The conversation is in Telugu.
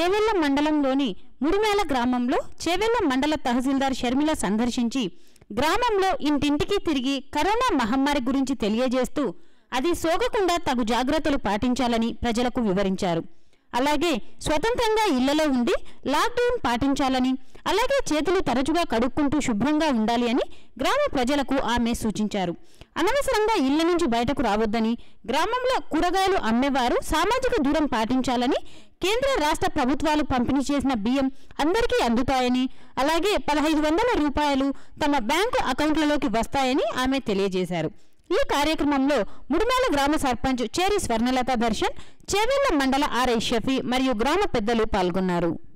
చేవెళ్ల మండలంలోని ముడిమేల గ్రామంలో చేవెళ్ల మండల తహసీల్దార్ షర్మిల సందర్శించి గ్రామంలో ఇంటింటికి తిరిగి కరోనా మహమ్మారి గురించి తెలియజేస్తూ అది సోకకుండా తగు జాగ్రత్తలు పాటించాలని ప్రజలకు వివరించారు అలాగే స్వతంత్రంగా ఇళ్లలో ఉండి లాక్డౌన్ పాటించాలని అలాగే చేతులు తరచుగా కడుక్కుంటూ శుభ్రంగా ఉండాలి అని గ్రామ ప్రజలకు ఆమె సూచించారు అనవసరంగా ఇళ్ల నుంచి బయటకు రావద్దని గ్రామంలో కూరగాయలు అమ్మేవారు సామాజిక దూరం పాటించాలని కేంద్ర రాష్ట్ర ప్రభుత్వాలు పంపిణీ చేసిన బియ్యం అందరికీ అందుతాయని అలాగే పదహైదు వందల రూపాయలు తమ బ్యాంకు అకౌంట్లలోకి వస్తాయని ఆమె తెలియజేశారు ఈ కార్యక్రమంలో ముడిమాల గ్రామ సర్పంచ్ చేరి స్వర్ణలత దర్శన్ చేవెళ్ల మండల ఆర్ఐ షఫీ మరియు గ్రామ పెద్దలు పాల్గొన్నారు